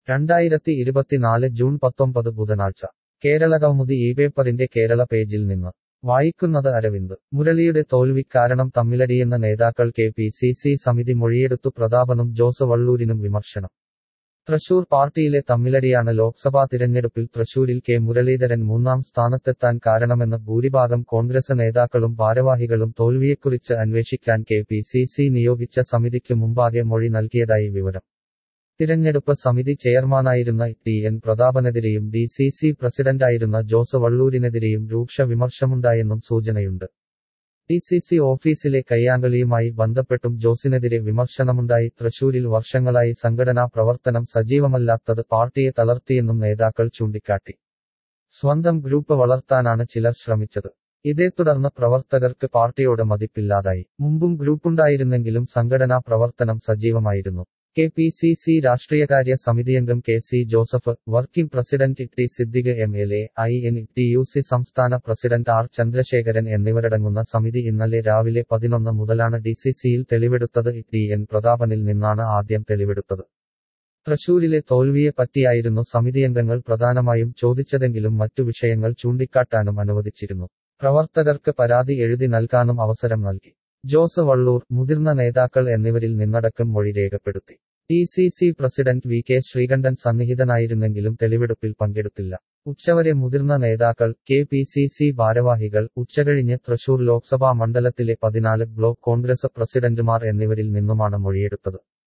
രണ്ടായിരത്തി ഇരുപത്തിനാല് ജൂൺ പത്തൊമ്പത് ബുധനാഴ്ച കേരള കൗമുദി ഈ പേപ്പറിന്റെ കേരള പേജിൽ നിന്ന് വായിക്കുന്നത് അരവിന്ദ് മുരളിയുടെ തോൽവി കാരണം തമ്മിലടിയെന്ന നേതാക്കൾ കെ പി സി സി സമിതി മൊഴിയെടുത്തു പ്രതാപനും ജോസ് വള്ളൂരിനും വിമർശനം തൃശൂർ പാർട്ടിയിലെ തമ്മിലടിയാണ് ലോക്സഭാ തിരഞ്ഞെടുപ്പിൽ തൃശൂരിൽ കെ മുരളീധരൻ മൂന്നാം സ്ഥാനത്തെത്താൻ കാരണമെന്ന് ഭൂരിഭാഗം കോൺഗ്രസ് നേതാക്കളും ഭാരവാഹികളും തോൽവിയെക്കുറിച്ച് അന്വേഷിക്കാൻ കെ പി സി സി നിയോഗിച്ച സമിതിക്ക് മുമ്പാകെ മൊഴി നൽകിയതായി വിവരം തിരഞ്ഞെടുപ്പ് സമിതി ചെയർമാനായിരുന്ന ടി എൻ പ്രതാപനെതിരെയും ഡി സി സി പ്രസിഡന്റായിരുന്ന ജോസ് വള്ളൂരിനെതിരെയും രൂക്ഷ വിമർശമുണ്ടായെന്നും സൂചനയുണ്ട് ഡി സി സി ഓഫീസിലെ കയ്യാങ്കളിയുമായി ബന്ധപ്പെട്ടും ജോസിനെതിരെ വിമർശനമുണ്ടായി തൃശൂരിൽ വർഷങ്ങളായി സംഘടനാ പ്രവർത്തനം സജീവമല്ലാത്തത് പാർട്ടിയെ തളർത്തിയെന്നും നേതാക്കൾ ചൂണ്ടിക്കാട്ടി സ്വന്തം ഗ്രൂപ്പ് വളർത്താനാണ് ചിലർ ശ്രമിച്ചത് ഇതേ തുടർന്ന് പ്രവർത്തകർക്ക് പാർട്ടിയോട് മതിപ്പില്ലാതായി മുമ്പും ഗ്രൂപ്പുണ്ടായിരുന്നെങ്കിലും സംഘടനാ പ്രവർത്തനം സജീവമായിരുന്നു കെ പി സി സി രാഷ്ട്രീയകാര്യ സമിതിയംഗം K C Joseph working president T Siddique M L A I N T U C സംസ്ഥാന പ്രസിഡന്റ് ആർ ചന്ദ്രശേഖരൻ എന്നിവരടങ്ങുന്ന സമിതി ഇന്നലെ രാവിലെ പതിനൊന്ന് മുതലാണ് ഡി സി സിയിൽ തെളിവെടുത്തത് ടി എൻ പ്രതാപനിൽ നിന്നാണ് ആദ്യം തെളിവെടുത്തത് തൃശൂരിലെ തോൽവിയെ പറ്റിയായിരുന്നു സമിതിയംഗങ്ങൾ പ്രധാനമായും ചോദിച്ചതെങ്കിലും മറ്റു വിഷയങ്ങൾ ചൂണ്ടിക്കാട്ടാനും അനുവദിച്ചിരുന്നു പ്രവർത്തകർക്ക് പരാതി എഴുതി നൽകാനും അവസരം നൽകി ജോസ് വള്ളൂർ മുതിർന്ന നേതാക്കൾ എന്നിവരിൽ നിന്നടക്കം മൊഴി രേഖപ്പെടുത്തി D C C president V K Sreekandan സന്നിഹിതനായിരുന്നെങ്കിലും തെളിവെടുപ്പിൽ പങ്കെടുത്തില്ല ഉച്ചവരെ മുതിർന്ന നേതാക്കൾ കെ പി സി സി ഭാരവാഹികൾ ഉച്ചകഴിഞ്ഞ് തൃശൂർ ലോക്സഭാ മണ്ഡലത്തിലെ പതിനാല് ബ്ലോക്ക് കോൺഗ്രസ് പ്രസിഡന്റുമാർ എന്നിവരിൽ നിന്നുമാണ് മൊഴിയെടുത്തത്